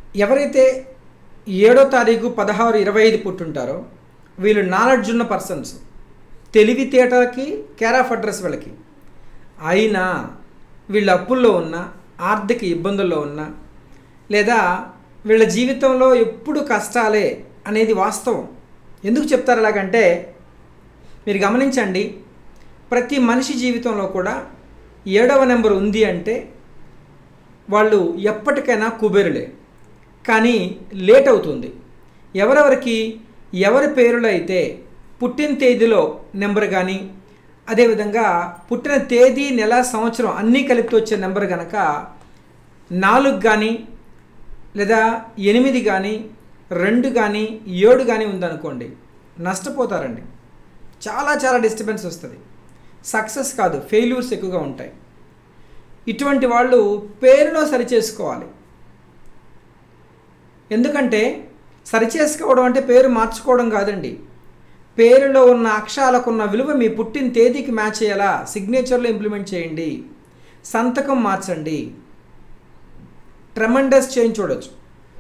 ఎవరైతే ఏడో తారీఖు పదహారు ఇరవై ఐదు పుట్టుంటారో వీళ్ళు నాలెడ్జ్ ఉన్న పర్సన్స్ తెలివితేటలకి కేర్ ఆఫ్ అడ్రస్ వీళ్ళకి అయినా వీళ్ళ అప్పుల్లో ఉన్న ఆర్థిక ఇబ్బందుల్లో ఉన్న లేదా వీళ్ళ జీవితంలో ఎప్పుడు కష్టాలే అనేది వాస్తవం ఎందుకు చెప్తారు అలాగంటే మీరు గమనించండి ప్రతి మనిషి జీవితంలో కూడా ఏడవ నెంబర్ ఉంది అంటే వాళ్ళు ఎప్పటికైనా కుబేరులే కానీ లేట్ అవుతుంది ఎవరెవరికి ఎవరి పేరులో అయితే పుట్టిన తేదీలో నెంబర్ కానీ అదేవిధంగా పుట్టిన తేదీ నెల సంవత్సరం అన్నీ కలిపి వచ్చే నెంబర్ కనుక నాలుగు కానీ లేదా ఎనిమిది కానీ రెండు కానీ ఏడు కానీ ఉందనుకోండి నష్టపోతారండి చాలా చాలా డిస్టర్బెన్స్ వస్తుంది సక్సెస్ కాదు ఫెయిల్యూర్స్ ఎక్కువగా ఉంటాయి ఇటువంటి వాళ్ళు పేరులో సరిచేసుకోవాలి ఎందుకంటే సరిచేసుకోవడం అంటే పేరు మార్చుకోవడం కాదండి పేరులో ఉన్న అక్షరాలకున్న విలువ మీ పుట్టిన తేదీకి మ్యాచ్ అయ్యేలా సిగ్నేచర్లో ఇంప్లిమెంట్ చేయండి సంతకం మార్చండి ట్రెమండస్ చేంజ్ చూడొచ్చు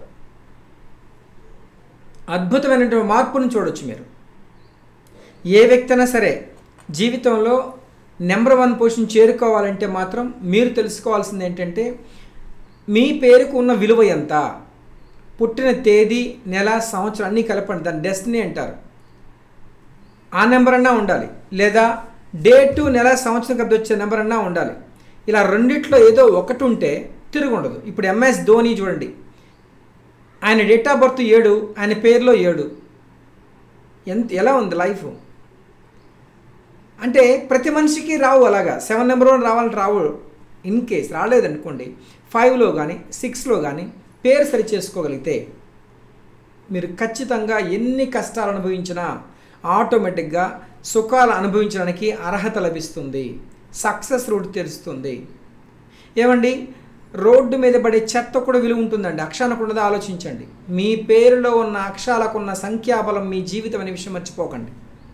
అద్భుతమైనటువంటి మార్పును చూడొచ్చు మీరు ఏ వ్యక్తి అయినా సరే జీవితంలో నెంబర్ వన్ పొజిషన్ చేరుకోవాలంటే మాత్రం మీరు తెలుసుకోవాల్సింది ఏంటంటే మీ పేరుకు ఉన్న విలువ ఎంత పుట్టిన తేదీ నెల సంవత్సరం అన్నీ కలపండి దాన్ని డెస్టినీ అంటారు ఆ నెంబర్ అన్నా ఉండాలి లేదా డేటు నెల సంవత్సరం కలిపి వచ్చే నెంబర్ అన్నా ఉండాలి ఇలా రెండిట్లో ఏదో ఒకటి ఉంటే తిరిగి ఉండదు ఇప్పుడు ఎంఎస్ ధోని చూడండి ఆయన డేట్ ఆఫ్ బర్త్ ఏడు ఆయన పేరులో ఏడు ఎంత ఎలా ఉంది లైఫ్ అంటే ప్రతి మనిషికి రావు అలాగా సెవెన్ నెంబర్ వన్ రావాలని రావు ఇన్ కేస్ రాలేదనుకోండి ఫైవ్లో కానీ సిక్స్లో కానీ పేరు సరి చేసుకోగలిగితే మీరు ఖచ్చితంగా ఎన్ని కష్టాలు అనుభవించినా ఆటోమేటిక్గా సుఖాలు అనుభవించడానికి అర్హత లభిస్తుంది సక్సెస్ రూట్ తెరుస్తుంది ఏమండి రోడ్డు మీద పడే చెత్త కూడా విలువ ఉంటుందండి అక్షరానికి ఉన్నది ఆలోచించండి మీ పేరులో ఉన్న అక్షరాలకున్న సంఖ్యాబలం మీ జీవితం అనే విషయం మర్చిపోకండి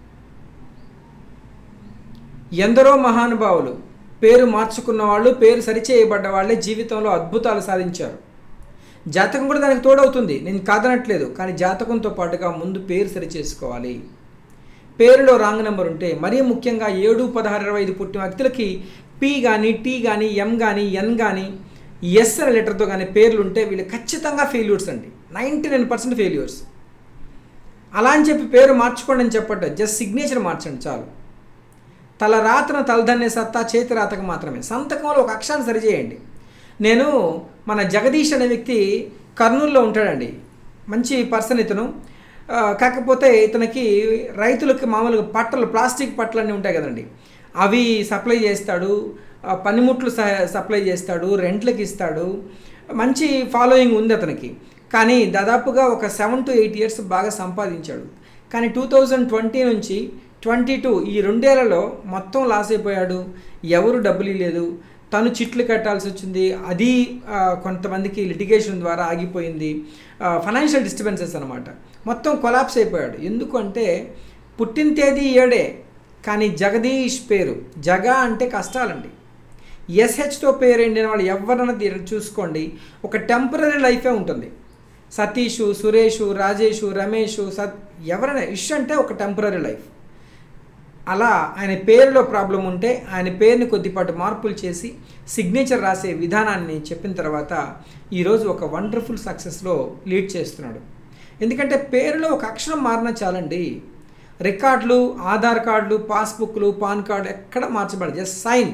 ఎందరో మహానుభావులు పేరు మార్చుకున్న వాళ్ళు పేరు సరిచేయబడ్డ వాళ్ళే జీవితంలో అద్భుతాలు సాధించారు జాతకం కూడా దానికి తోడవుతుంది నేను కాదనట్లేదు కానీ జాతకంతో పాటుగా ముందు పేరు సరిచేసుకోవాలి పేరులో రాంగ్ నెంబర్ ఉంటే మరీ ముఖ్యంగా ఏడు పదహారు ఇరవై ఐదు పుట్టిన వ్యక్తులకి పి కానీ టీ కానీ ఎం కానీ ఎన్ కానీ ఎస్ అనే లెటర్తో కానీ పేర్లు ఉంటే వీళ్ళు ఖచ్చితంగా ఫెయిల్యూర్స్ అండి నైంటీ నైన్ పర్సెంట్ ఫెయిల్యూర్స్ అలా అని చెప్పి పేరు మార్చుకోండి అని చెప్పట్టు జస్ట్ సిగ్నేచర్ మార్చండి చాలు తల రాతన తలదన్నే సత్తా చేతి రాతకు మాత్రమే సంతకంలో ఒక అక్షరాన్ని సరిచేయండి నేను మన జగదీష్ అనే వ్యక్తి కర్నూలులో ఉంటాడండి మంచి పర్సన్ ఇతను ఆ, కాకపోతే ఇతనికి రైతులకు మామూలుగా పట్టలు ప్లాస్టిక్ పట్టలు అన్నీ ఉంటాయి కదండి అవి సప్లై చేస్తాడు ఆ, పనిముట్లు స- సప్లై చేస్తాడు రెంట్లకు ఇస్తాడు మంచి ఫాలోయింగ్ ఉంది అతనికి కానీ దాదాపుగా ఒక సెవెన్ టు ఎయిట్ ఇయర్స్ బాగా సంపాదించాడు కానీ టూ థౌజండ్ ట్వంటీ నుంచి ట్వంటీ టూ ఈ రెండేళ్లలో మొత్తం లాస్ అయిపోయాడు ఎవరు డబ్బులు ఇవ్వలేదు తను చిట్లు కట్టాల్సి వచ్చింది అది ఆ, కొంతమందికి లిటిగేషన్ ద్వారా ఆగిపోయింది ఫైనాన్షియల్ డిస్టర్బెన్సెస్ అనమాట మొత్తం కొలాప్స్ అయిపోయాడు ఎందుకు అంటే పుట్టిన తేదీ ఏడే కానీ జగదీష్ పేరు జగ అంటే కష్టాలండి ఎస్హెచ్తో పేరు ఏంటి వాళ్ళు ఎవరన్నా తీర- చూసుకోండి ఒక టెంపరీ లైఫే ఉంటుంది సతీషు సురేషు రాజేషు రమేషు సత్ ఎవరైనా ఇష్ అంటే ఒక టెంపరీ లైఫ్ అలా ఆయన పేరులో ప్రాబ్లం ఉంటే ఆయన పేరుని కొద్దిపాటు మార్పులు చేసి సిగ్నేచర్ రాసే విధానాన్ని చెప్పిన తర్వాత ఈరోజు ఒక వండర్ఫుల్ సక్సెస్లో లీడ్ చేస్తున్నాడు ఎందుకంటే పేరులో ఒక అక్షరం మారినా చాలండి రికార్డులు ఆధార్ కార్డులు పాస్బుక్లు పాన్ కార్డు ఎక్కడ మార్చబడదు జస్ట్ సైన్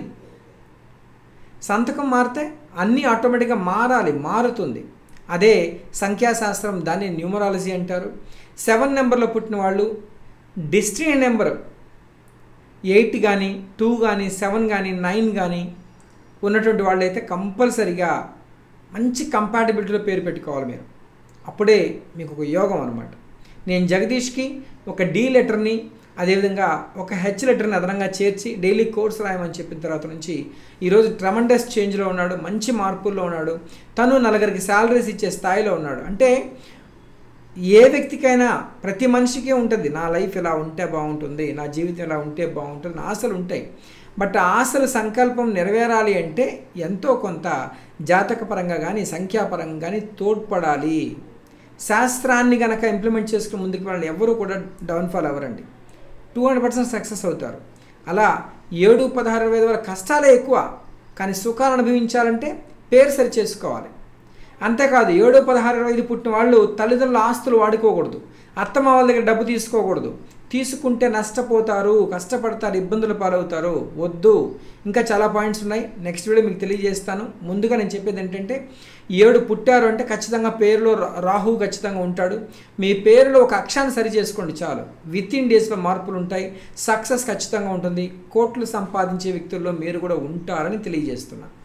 సంతకం మారితే అన్నీ ఆటోమేటిక్గా మారాలి మారుతుంది అదే సంఖ్యాశాస్త్రం దాన్ని న్యూమరాలజీ అంటారు సెవెన్ నెంబర్లో పుట్టిన వాళ్ళు డిస్ట్రీ నెంబర్ ఎయిట్ కానీ టూ కానీ సెవెన్ కానీ నైన్ కానీ ఉన్నటువంటి వాళ్ళైతే కంపల్సరిగా మంచి కంపాటబిలిటీలో పేరు పెట్టుకోవాలి మీరు అప్పుడే మీకు ఒక యోగం అనమాట నేను జగదీష్కి ఒక డి లెటర్ని అదేవిధంగా ఒక హెచ్ లెటర్ని అదనంగా చేర్చి డైలీ కోర్స్ రాయమని చెప్పిన తర్వాత నుంచి ఈరోజు ట్రమండస్ చేంజ్లో ఉన్నాడు మంచి మార్పుల్లో ఉన్నాడు తను నలుగురికి శాలరీస్ ఇచ్చే స్థాయిలో ఉన్నాడు అంటే ఏ వ్యక్తికైనా ప్రతి మనిషికి ఉంటుంది నా లైఫ్ ఇలా ఉంటే బాగుంటుంది నా జీవితం ఇలా ఉంటే బాగుంటుంది నా ఆశలు ఉంటాయి బట్ ఆశలు సంకల్పం నెరవేరాలి అంటే ఎంతో కొంత జాతకపరంగా కానీ సంఖ్యాపరంగా కానీ తోడ్పడాలి శాస్త్రాన్ని కనుక ఇంప్లిమెంట్ చేసుకుని ముందుకు వెళ్ళాలి ఎవరు కూడా డౌన్ఫాల్ అవ్వరండి టూ హండ్రెడ్ పర్సెంట్ సక్సెస్ అవుతారు అలా ఏడు పదహారు ఇరవై ఐదు వరకు కష్టాలే ఎక్కువ కానీ సుఖాలు అనుభవించాలంటే పేరు సరి చేసుకోవాలి అంతేకాదు ఏడు పదహారు ఇరవై ఐదు పుట్టిన వాళ్ళు తల్లిదండ్రుల ఆస్తులు వాడుకోకూడదు అత్తమ్మ వాళ్ళ దగ్గర డబ్బు తీసుకోకూడదు తీసుకుంటే నష్టపోతారు కష్టపడతారు ఇబ్బందులు పాలవుతారు వద్దు ఇంకా చాలా పాయింట్స్ ఉన్నాయి నెక్స్ట్ వీడియో మీకు తెలియజేస్తాను ముందుగా నేను చెప్పేది ఏంటంటే ఏడు పుట్టారు అంటే ఖచ్చితంగా పేరులో రా- రాహువు ఖచ్చితంగా ఉంటాడు మీ పేరులో ఒక అక్షాన్ని సరి చేసుకోండి చాలు విత్ ఇన్ డేస్లో మార్పులు ఉంటాయి సక్సెస్ ఖచ్చితంగా ఉంటుంది కోట్లు సంపాదించే వ్యక్తుల్లో మీరు కూడా ఉంటారని తెలియజేస్తున్నాను